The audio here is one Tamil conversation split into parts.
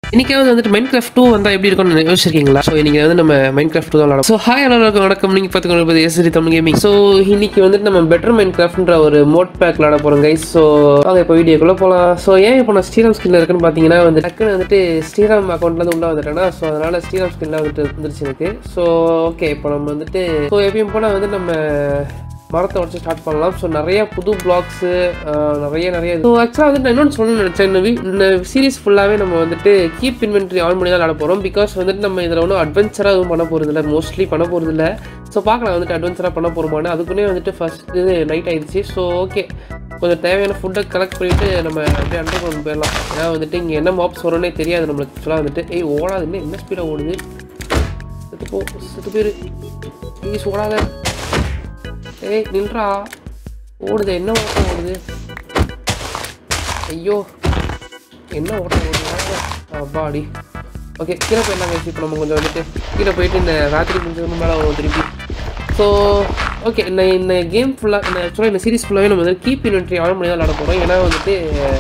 இன்னைக்காவது வந்துட்டு மைண்ட் கிராஃப்ட் டூ வந்தால் எப்படி இருக்கும்னு யோசிச்சிருக்கீங்களா ஸோ இன்னைக்கு வந்து நம்ம மைண்ட் கிராஃப்ட் டூ தான் விளாடும் ஸோ ஹாய் எல்லாருக்கும் வணக்கம் நீங்கள் பார்த்துக்கொண்டு எஸ்ரி தமிழ் கேமிங் ஸோ இன்னைக்கு வந்துட்டு நம்ம பெட்டர் மைண்ட் கிராஃப்ட்ன்ற ஒரு மோட் பேக் விளாட போகிறோம் கைஸ் ஸோ வாங்க இப்போ வீடியோக்குள்ளே போகலாம் ஸோ ஏன் இப்போ நான் ஸ்ரீராம் ஸ்கின்ல இருக்குன்னு பார்த்தீங்கன்னா வந்து டக்குன்னு வந்துட்டு ஸ்ரீராம் அக்கௌண்ட்லேருந்து உள்ள வந்துட்டேன்னா ஸோ அதனால் ஸ்ரீராம் ஸ்கின்ல வந்துட்டு வந்துருச்சு எனக்கு ஸோ ஓகே இப்போ நம்ம வந்துட்டு ஸோ எப்பயும் போனால் வந்து நம்ம மரத்தை உடச்சு ஸ்டார்ட் பண்ணலாம் ஸோ நிறைய புது பிளாக்ஸு நிறைய நிறைய ஸோ ஆக்சுவலாக வந்து நான் இன்னொன்று சொல்லணும்னு நினச்சேன் இந்த வீ- இந்த சீரிஸ் ஃபுல்லாகவே நம்ம வந்துட்டு கீப் இன்வென்ட்ரி ஆன் பண்ணி தான் விளாட போகிறோம் பிகாஸ் வந்துட்டு நம்ம இதில் ஒன்றும் அட்வென்ச்சராக எதுவும் பண்ண போகிறது இல்லை மோஸ்ட்லி பண்ண போகிறது இல்லை ஸோ பார்க்கலாம் வந்துட்டு அட்வென்ச்சராக பண்ண போகிறோமான்னு அதுக்குன்னே வந்துட்டு ஃபஸ்ட் இது நைட் ஆயிடுச்சு ஸோ ஓகே கொஞ்சம் தேவையான ஃபுட்டை கலெக்ட் பண்ணிவிட்டு நம்ம அப்படியே அண்டர் கிரவுண்ட் போயிடலாம் ஏன்னா வந்துட்டு இங்கே என்ன மாப்ஸ் வரும்னே தெரியாது நம்மளுக்கு ஆக்சுவலாக வந்துட்டு ஏய் ஓடாது இன்னும் என்ன ஸ்பீடாக ஓடுது செத்து போ செத்து பேர் ப்ளீஸ் ஓடாத ஏய் நில்றா ஓடுது என்ன ஓட்டம் ஓடுது ஐயோ என்ன ஓட்டம் ஓடுது அப்பாடி ஓகே கீழே போயிடலாம் guys. இப்போ நம்ம கொஞ்சம் வந்துட்டு கீழே போயிட்டு இந்த ராத்திரி முடிஞ்சதுக்கு மேலே வரும் திருப்பி ஸோ ஓகே இந்த இந்த கேம் ஃபுல்லாக இந்த ஆக்சுவலாக இந்த சீரிஸ் ஃபுல்லாகவே நம்ம வந்து கீப் இன்வென்ட்ரி ஆன் பண்ணி தான் விளாட போகிறோம் ஏன்னா வந்துட்டு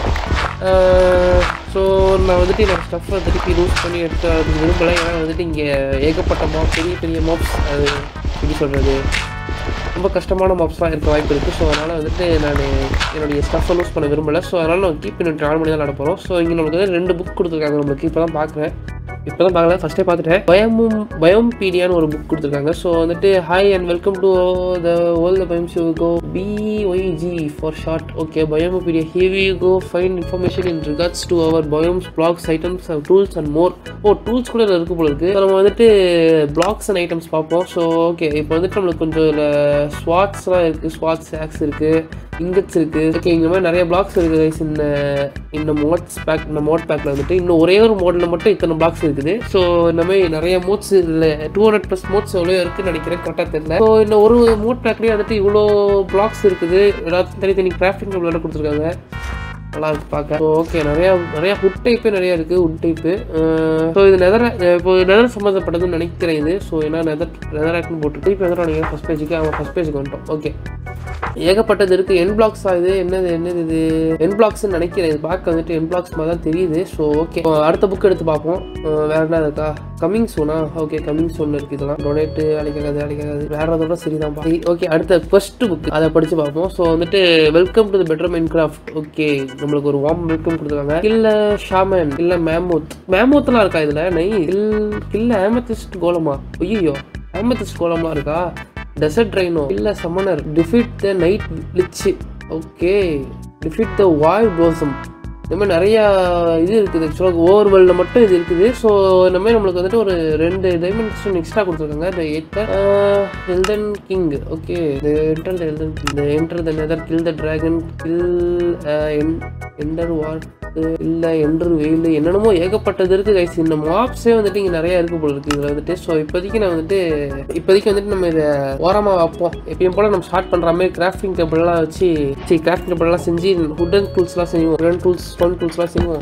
ஸோ நான் வந்துட்டு என்னோட ஸ்டஃப்பை திருப்பி லூஸ் பண்ணி எடுத்து அது விரும்பலை ஏன்னா வந்துட்டு இங்கே ஏகப்பட்ட மாப் பெரிய பெரிய மாப்ஸ் அது எப்படி சொல்கிறது ரொம்ப கஷ்டமான மாப்ஸ்லாம் இருக்க வாய்ப்பு இருக்குது ஸோ அதனால் வந்துட்டு நான் என்னுடைய ஸ்டஃப்பை லூஸ் பண்ண விரும்பலை ஸோ அதனால் நான் கீப் இன்வென்ட்ரி ஆன் பண்ணி தான் விளாட போகிறோம் ஸோ இங்கே நமக்கு வந்து ரெண்டு புக் கொடுத்துருக்காங்க நம்மளுக்கு இப்போ தான் பார்க்குறேன் இப்போ தான் பார்க்கல ஃபஸ்ட்டே பார்த்துட்டேன் பயமும் பயம் பீடியான்னு ஒரு புக் கொடுத்துருக்காங்க ஸோ வந்துட்டு hi and welcome to the world biomes you go BYG for short okay Biomopedia here you go find information in regards to our biomes blocks items tools and more ஓ டூல்ஸ் கூட இதுல இருக்கு போல இருக்கு So, நம்ம வந்துட்டு பிளாக்ஸ் அண்ட் ஐட்டம்ஸ் பார்ப்போம் ஸோ ஓகே இப்போ வந்துட்டு நம்மளுக்கு கொஞ்சம் இதில் ஸ்வாட்ஸ்லாம் இருக்குது ஸ்வாட்ஸ் ஆக்ஸ் இருக்குது இங்கட்ஸ் இருக்குது ஓகே இந்த மாதிரி நிறைய பிளாக்ஸ் இருக்குது guys இந்த இந்த மோட்ஸ் பேக் இந்த மோட் பேக்கில் வந்துட்டு இன்னும் ஒரே ஒரு மோடில் மட்டும் இத்தனை பிளாக்ஸ் இருக்குது ஸோ இந்த மாதிரி நிறைய மோட்ஸ் இல்லை டூ ஹண்ட்ரட் ப்ளஸ் மோட்ஸ் எவ்வளோ இருக்குன்னு நினைக்கிறேன் கரெக்டாக தெரியல ஸோ இந்த ஒரு மோட் பேக்லேயே வந்துட்டு இவ்வளோ பிளாக்ஸ் இருக்குது எல்லாத்தையும் தனித்தனி கிராஃப்டிங் டேபிளோட கொடுத்துருக்காங்க நல்லா இருக்கு பார்க்க ஸோ ஓகே நிறையா நிறையா ஹுட் டைப்பே நிறைய இருக்குது உட் டைப்பு ஸோ இது நெதர் இப்போ நெதர் சம்மந்தப்பட்டதுன்னு நினைக்கிறேன் இது ஸோ ஏன்னா நெதர் நெதராக்னு போட்டு இப்போ நெதர் நினைக்கிறேன் ஃபஸ்ட் பேஜுக்கு அவன் ஃபஸ்ட் பேஜுக்கு வந்துட்டோம் ஓகே ஏகப்பட்டது இருக்கு என் பிளாக்ஸ் ஆகுது என்னது என்னது இது என் பிளாக்ஸ் நினைக்கிறேன் இது பார்க்க வந்துட்டு என் பிளாக்ஸ் மாதிரி தான் தெரியுது ஸோ ஓகே அடுத்த புக் எடுத்து பார்ப்போம் அஹ் வேற என்ன இருக்கா கமிங் சூனா ஓகே கமிங் சூன் இருக்கு இதெல்லாம் டொனேட்டு அழிக்காது அழிக்காது வேற அதோட சரிதான் சரி ஓகே அடுத்த ஃபர்ஸ்ட் புக் அதை படிச்சு பார்ப்போம் ஸோ வந்துட்டு welcome to better Minecraft okay நம்மளுக்கு ஒரு வார்ம் வெல்கம் கொடுத்துருக்காங்க இல்ல ஷாமன் இல்ல மேமூத் மேமூத்லாம் இருக்கா இதுல நை கில் கில்ல ஆமத்திஸ்ட் கோலமா ஐயோ ஆமத்திஸ்ட் கோலமா இருக்கா டெசர்ட் ரைனோ இல்ல summoner defeat the night lich okay defeat the void blossom இந்த மாதிரி நிறையா இது இருக்குது ஆக்சுவலாக ஓவர் வேர்ல்டில் மட்டும் இது இருக்குது ஸோ இந்த மாதிரி நம்மளுக்கு வந்துட்டு ஒரு ரெண்டு டைமென்ஷன் எக்ஸ்ட்ரா கொடுத்துருக்காங்க இந்த எயிட்ட எல்டன் கிங் ஓகே இந்த என்டர் த எல்டன் கிங் இந்த enter the nether kill the dragon kill enter what இல்லை என்று வெயில் என்னென்னமோ ஏகப்பட்டது இருக்கு கைஸ் இந்த மாப்ஸே வந்துட்டு இங்கே நிறைய இருக்கு போல இருக்கு இதில் வந்துட்டு ஸோ இப்போதைக்கு நான் வந்துட்டு இப்போதைக்கு வந்துட்டு நம்ம இதை ஓரமாக வைப்போம் எப்பயும் போல நம்ம ஸ்டார்ட் பண்ணுற மாதிரி கிராஃப்டிங் டேபிள்லாம் வச்சு சரி கிராஃப்டிங் டேபிள்லாம் செஞ்சு உடன் டூல்ஸ்லாம் செய்வோம் உடன் டூல்ஸ் ஸ்டோன் டூல்ஸ்லாம் செய்வோம்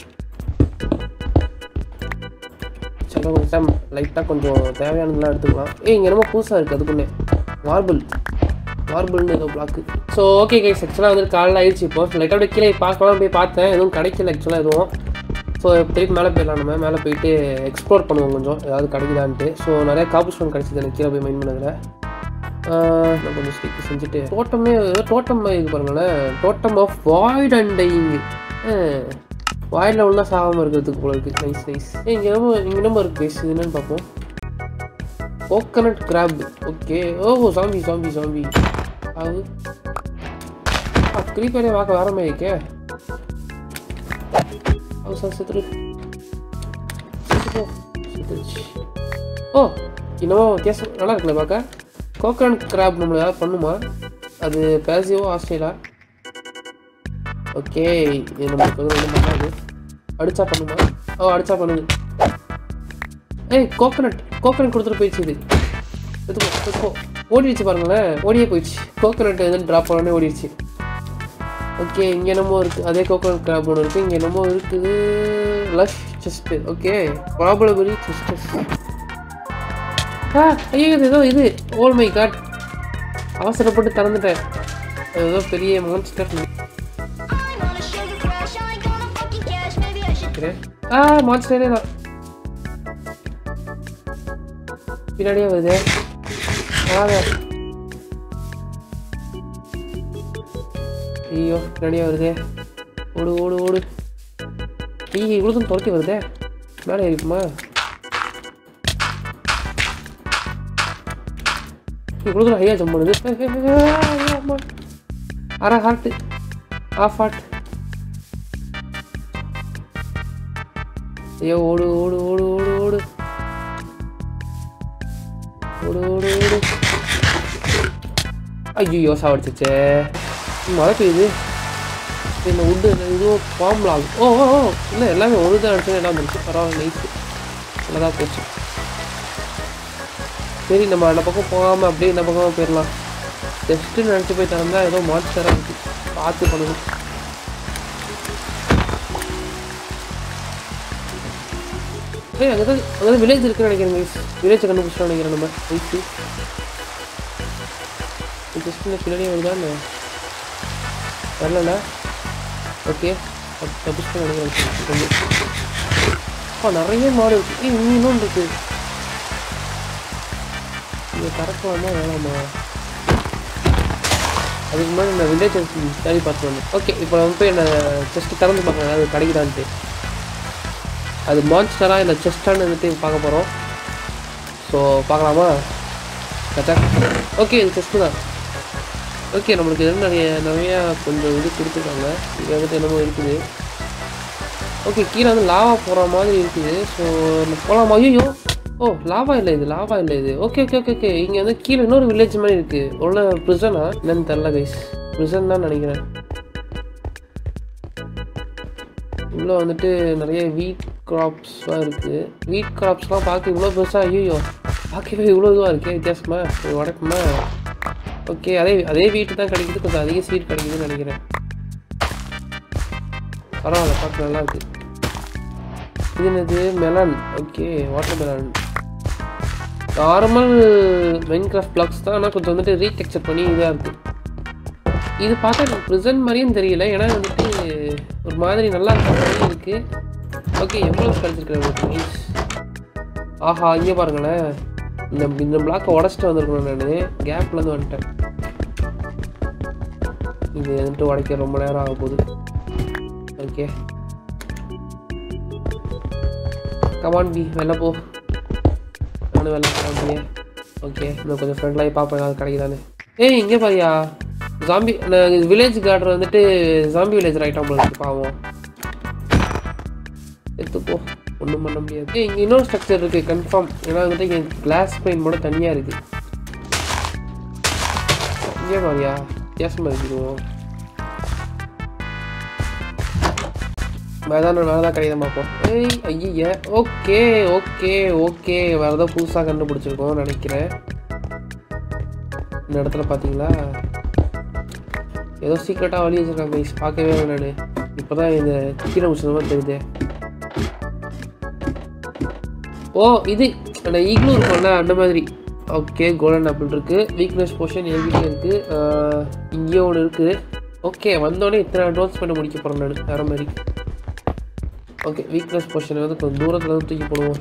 சில கொஞ்சம் டைம் லைட்டாக கொஞ்சம் தேவையானதெல்லாம் எடுத்துக்கலாம் ஏய் இங்கே என்னமோ புதுசாக இருக்குது அதுக்குன்னே மார்பிள் மார்பிள்னு ஏதோ பிளாக்கு ஸோ ஓகே கைஸ் ஆக்சுவலாக வந்து காலைல ஆயிடுச்சு இப்போ லைட்டாக அப்படியே கீழே பார்க்கலாம் போய் பார்த்தேன் எதுவும் கிடைக்கல ஆக்சுவலாக எதுவும் ஸோ திருப்பி மேலே போயிடலாம் நம்ம மேலே போயிட்டு எக்ஸ்ப்ளோர் பண்ணுவோம் கொஞ்சம் ஏதாவது கிடைக்குதான்ட்டு ஸோ நிறைய காப்பு ஸ்டோன் கிடைச்சிது எனக்கு கீழே போய் மைண்ட் பண்ணதில் நான் கொஞ்சம் ஸ்டிக் செஞ்சுட்டு டோட்டமே டோட்டம் இது பாருங்களேன் totem of void and dying வாயில் உள்ள சாகாமல் இருக்கிறதுக்கு போல இருக்குது நைஸ் நைஸ் இங்கே என்னமோ இங்கே என்னமோ இருக்குது பேஸ் இது என்னன்னு பார்ப்போம் coconut crab okay oh zombie zombie zombie அது கிரீப்பரே பார்க்க வேற மாதிரி இருக்கே அது சார் செத்துரு செத்து போ. செத்துருச்சு ஓ இன்னமும் வித்தியாசம் நல்லா இருக்குல்ல பார்க்க கோகனட் கிராப் நம்மள ஏதாவது பண்ணுமா அது பேசிவோ ஆஸ்திரேலியா ஓகே இது நம்மளுக்கு வந்து ஒன்றும் பண்ணாது அடிச்சா பண்ணுமா ஓ அடிச்சா பண்ணுது ஏய் கோகனட் கோகனட் கொடுத்துட்டு போயிடுச்சு இது எடுத்துக்கோ எடுத்துக்கோ ஓடிடுச்சு பாருங்களேன் ஓடியே போயிடுச்சு கோகனட் எதுவும் ட்ராப் பண்ணோடனே ஓடிடுச்சு ஓகே இங்கே என்னமோ இருக்குது அதே கோகனட் கிராப் ஒன்று இருக்குது இங்கே என்னமோ இருக்குது lush chest okay probably chest ஆ ஐயோ இது ஏதோ இது ஓல் மை காட் அவசரப்பட்டு திறந்துட்டேன் அது ஏதோ பெரிய monster I want a sugar crush, I ain't gonna fucking cash. Maybe I should நினைக்கிறேன் ஆ மான்ஸ்டரே தான் பின்னாடியே வருது வாங்க ஐயோ பின்னாடியே வருதே ஓடு ஓடு ஓடு ஐயோ இவ்வளோ தூரம் துரத்தி வருதே மேலே ஏறிக்குமா இவ்வளோ தூரம் ஹையா ஜம்ப் பண்ணுது ஏய், ஏய், ஏய், ஏய், அம்மா. அரை ஹார்ட்டு ஆஃப் ஹார்ட் ஐயோ ஓடு ஓடு ஓடு ஓடு ஓடு ஓடு ஓடு ஓடு ஐயோ சாவடிச்சிச்சே மழை பெய்யுது இந்த உட்டு இதுவும் பாம்புல ஆகும் ஓ ஓ ஓ இல்லை எல்லாமே ஒரு தான் அடிச்சு என்ன வந்துருச்சு பரவாயில்ல நைட்டு நல்லா தான் போச்சு சரி நம்ம அந்த பக்கம் போகாமல் அப்படியே இந்த பக்கம் போயிடலாம் ஜஸ்ட்டு நினச்சி போய் திறந்தா ஏதோ மான்ஸ்டராக இருக்குது பார்த்து பண்ணணும் ஏய் அங்கே தான் அங்கே தான் வில்லேஜ் இருக்குன்னு நினைக்கிறேன் கைஸ் வில்லேஜை கண்டுபிடிச்சோம் நினைக்கிறேன் நம்ம வயசு ஜஸ்ட் இந்த பின்னாடியே வருதான்னு வரலண்ணா ஓகே தப்பிச்சு நினைக்கிறேன் கொஞ்சம் அப்பா நிறைய மாடு இருக்கு ஏய் இங்கே இன்னொன்று இருக்கு இங்கே திறக்கலாமா வேணாமா அதுக்கு முன்னாடி நான் வில்லேஜ் தேடி பார்த்து வந்தேன் ஓகே இப்போ நம்ம போய் என்ன செஸ்ட் திறந்து பார்க்கலாம் அது கிடைக்குதான்ட்டு அது மான்ஸ்டரா இல்லை செஸ்டான்னு வந்துட்டு பார்க்க போகிறோம் ஸோ பார்க்கலாமா கச்சா ஓகே இது செஸ்ட்டு தான் ஓகே நம்மளுக்கு இது நிறைய நிறையா கொஞ்சம் இது கொடுத்துருக்காங்க இங்கே வந்துட்டு என்னமோ இருக்குது ஓகே கீழே வந்து லாவா போகிற மாதிரி இருக்குது ஸோ போகலாமா ஐயோ ஓ லாவா இல்லை இது லாவா இல்லை இது ஓகே ஓகே ஓகே ஓகே இங்கே வந்து கீழே இன்னொரு வில்லேஜ் மாதிரி இருக்குது உள்ள ப்ரிசனா என்னன்னு தெரில கைஸ் ப்ரிசன் தான் நினைக்கிறேன் உள்ளே வந்துட்டு நிறைய வீட் கிராப்ஸ்லாம் இருக்குது வீட் கிராப்ஸ்லாம் பார்க்க இவ்வளோ பெருசாக ஐயோ பார்க்கவே இவ்வளோ இதுவாக இருக்கே வித்தியாசமா இது உடக்குமா ஓகே அதே அதே வீட்டு தான் கிடைக்குது கொஞ்சம் அதிக ஸ்வீட் கிடைக்குதுன்னு நினைக்கிறேன் பரவாயில்ல பார்க்க நல்லா இருக்கு இது என்னது melon okay watermelon normal Minecraft blocks தான் ஆனால் கொஞ்சம் வந்துட்டு ரீடெக்சர் பண்ணி இதாக இருக்குது இது பார்த்தா எனக்கு ப்ரிசன்ட் மாதிரியும் தெரியல ஏன்னா வந்துட்டு ஒரு மாதிரி நல்லா இருக்க மாதிரி இருக்கு ஓகே எவ்வளோ கிடச்சிருக்கிறேன் மீன்ஸ் ஆஹா இங்கே பாருங்களேன் இந்த இந்த பிளாக்கை உடச்சிட்டு வந்திருக்கணும் நான் கேப்லேருந்து வந்துட்டேன் இது வந்துட்டு உடைக்க ரொம்ப நேரம் ஆக போகுது ஓகே கமான் பி வெளில போ நானும் வெளில போகிறேன் ஓகே இன்னும் கொஞ்சம் ஃப்ரெண்ட்லாகி பார்ப்பேன் ஏதாவது கிடைக்குதானே ஏய் இங்கே பாரியா ஜாம்பி வில்லேஜ் கார்டர் வந்துட்டு ஜாம்பி வில்லேஜ் ரைட்டாக இருக்கு பாவம் எடுத்துப்போ ஒன்றும் பண்ண முடியாது ஏய் இங்கே இன்னொரு ஸ்ட்ரக்சர் இருக்குது கன்ஃபார்ம் ஏன்னா வந்துட்டு இங்கே கிளாஸ் பெயிண்ட் மட்டும் தனியாக இருக்குது இங்கே பாரியா வித்தியாசமாக இருக்குதுவோம் வேறு வேறு தான் கிடையாது பார்ப்போம் ஏய் ஐய ஓகே ஓகே ஓகே வேறு ஏதோ புதுசாக கண்டுபிடிச்சிருக்கோம் நினைக்கிறேன் இந்த இடத்துல பார்த்தீங்களா ஏதோ சீக்கிரட்டாக வழி வச்சிருக்காங்க கைஸ் பார்க்கவே இல்லை நான் இப்போ தான் இந்த கீழே முடிச்சது மாதிரி தெரியுது ஓ இது அந்த ஈக்ளூ இருக்கும்ல அந்த மாதிரி ஓகே கோல்டன் ஆப்பிள் இருக்குது வீக்னஸ் போர்ஷன் எல்விடியும் இருக்குது இங்கேயே ஒன்று இருக்குது ஓகே வந்தோடனே இத்தனை அட்வான்ஸ் பண்ணி முடிக்க போகிறேன் நான் வேறு மாதிரி ஓகே வீக்னஸ் போர்ஷனை வந்து கொஞ்சம் தூரத்தில் வந்து தூக்கி போடுவோம்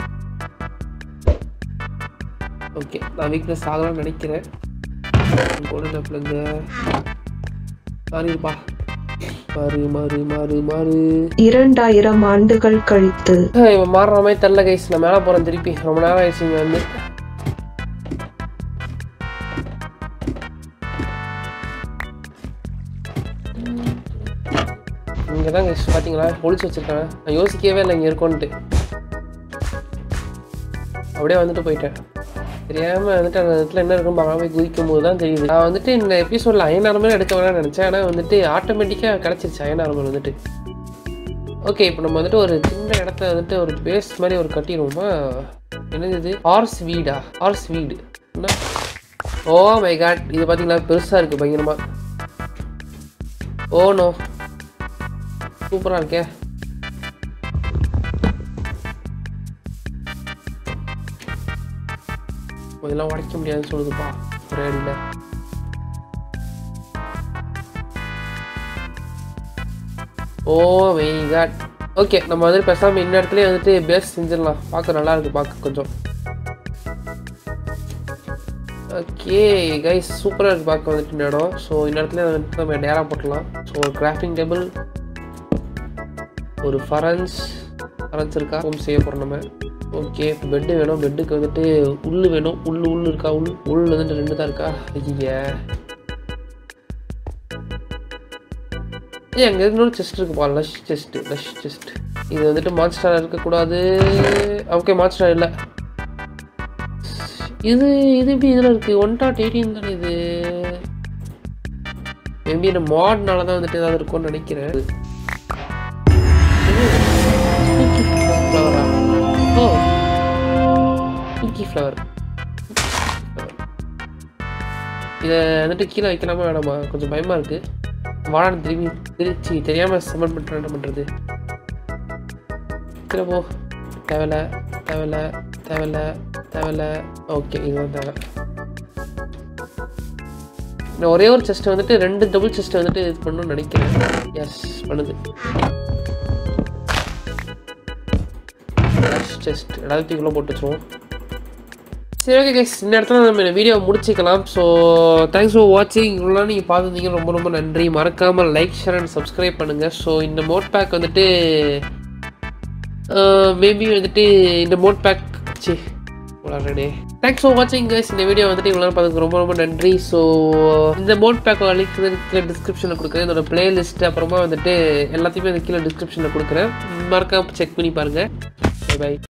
ஓகே நான் வீக்னஸ் ஆகலாம்னு நினைக்கிறேன் கோல்டன் ஆப்பிளுங்க மாறிப்பா மாறு மாறு மாறு மாறு இரண்டாயிரம் ஆண்டுகள் கழித்து இவன் மாறுற மாதிரி தெரில கைஸ் நான் மேலே போகிறேன் திருப்பி ரொம்ப நேரம் ஆயிடுச்சு இங்கே வந்து இங்கே தான் கைஸ் பார்த்தீங்களா ஒளிச்சு வச்சிருக்கேன் நான் யோசிக்கவே இல்லை இங்கே இருக்கோன்ட்டு அப்படியே வந்துட்டு போயிட்டேன் தெரியாமல் வந்துட்டு அந்த இடத்துல என்ன இருக்குன்னு பார்க்காம போய் குதிக்கும் போது தான் தெரியுது நான் வந்துட்டு இந்த எபிசோடில் அயன் ஆர்மல் எடுக்க வேணாம்னு நினச்சேன் ஆனால் வந்துட்டு ஆட்டோமேட்டிக்காக கிடச்சிருச்சு அயன் ஆர்மல் வந்துட்டு ஓகே இப்போ நம்ம வந்துட்டு ஒரு சின்ன இடத்துல வந்துட்டு ஒரு பேஸ் மாதிரி ஒரு கட்டிடுவோமா என்னது இது ஹார்ஸ் வீடா ஹார்ஸ் வீடு என்ன ஓ மை காட் இது பார்த்தீங்களா பெருசாக இருக்குது பயங்கரமாக ஓ நோ சூப்பராக இருக்கே இதெல்லாம் உடைக்க முடியாதுன்னு சொல்லுதுப்பா ஒரே அடியில் ஓ மை காட் ஓகே நம்ம வந்து பேசாமல் இந்த இடத்துலயே வந்துட்டு பேஸ் செஞ்சிடலாம் பார்க்க நல்லா இருக்கு பார்க்க கொஞ்சம் ஓகே கைஸ் சூப்பராக இருக்குது பார்க்க வந்துட்டு இந்த இடம் ஸோ இந்த இடத்துல வந்துட்டு நம்ம நேராக போட்டலாம் ஸோ ஒரு கிராஃப்டிங் டேபிள் ஒரு ஃபரன்ஸ் ஃபரன்ஸ் இருக்கா ஹோம் செய்ய போகிறோம் நம்ம ஓகே இப்போ பெட்டு வேணும் பெட்டுக்கு வந்துட்டு உள்ளு வேணும் உள்ளு உள்ளு இருக்கா உள் உள் வந்துட்டு ரெண்டு தான் இருக்கா ஐயா ஏன் அங்கே இன்னொரு செஸ்ட் இருக்குப்பா லஷ் செஸ்ட் லஷ் செஸ்ட் இது வந்துட்டு மான்ஸ்டர் இருக்கக்கூடாது ஓகே மான்ஸ்டர் இல்லை இது இது எப்படி இதில் இருக்குது ஒன் டாட் எயிட்டீன் தானே இது மேபி இந்த மாட்னால தான் வந்துட்டு ஏதாவது இருக்கும்னு நினைக்கிறேன் ஃப்ளவரா ஓ குக்கி ஃப்ளவர் இதை வந்துட்டு கீழே வைக்கலாமா வேணாமா கொஞ்சம் பயமாக இருக்குது வாழை திரும்பி திருச்சி தெரியாமல் சமன் பண்ணுறேன் என்ன பண்ணுறது கீழே போ தேவையில்ல தேவையில்ல தேவையில்ல தேவையில்ல ஓகே இதுதான் தேவை நான் ஒரே ஒரு செஸ்ட் வந்துட்டு ரெண்டு டபுள் செஸ்ட் வந்துட்டு இது பண்ணணும்னு நினைக்கிறேன் எஸ் பண்ணுது செஸ்ட் எல்லாத்தையும் போட்டு வச்சுருவோம் சரி ஓகே கைஸ் இந்த இடத்துல நம்ம இந்த வீடியோ முடிச்சுக்கலாம் ஸோ தேங்க்ஸ் ஃபார் வாட்சிங் இவ்வளோ நீங்கள் பார்த்துருந்தீங்க ரொம்ப ரொம்ப நன்றி மறக்காமல் லைக் ஷேர் அண்ட் சப்ஸ்கிரைப் பண்ணுங்கள் ஸோ இந்த மோட் பேக் வந்துட்டு மேபி வந்துட்டு இந்த மோட் பேக் சி விளாட்றே தேங்க்ஸ் ஃபார் வாட்சிங் கைஸ் இந்த வீடியோ வந்துட்டு இவ்வளோ பார்த்துக்கு ரொம்ப ரொம்ப நன்றி ஸோ இந்த மோட் பேக் லிங்க் வந்து கீழே டிஸ்கிரிப்ஷனில் கொடுக்குறேன் இதோட பிளேலிஸ்ட் அப்புறமா வந்துட்டு எல்லாத்தையுமே அந்த கீழே டிஸ்கிரிப்ஷனில் கொடுக்குறேன் மறக்காம செக் பண்ணி பாருங்கள் பை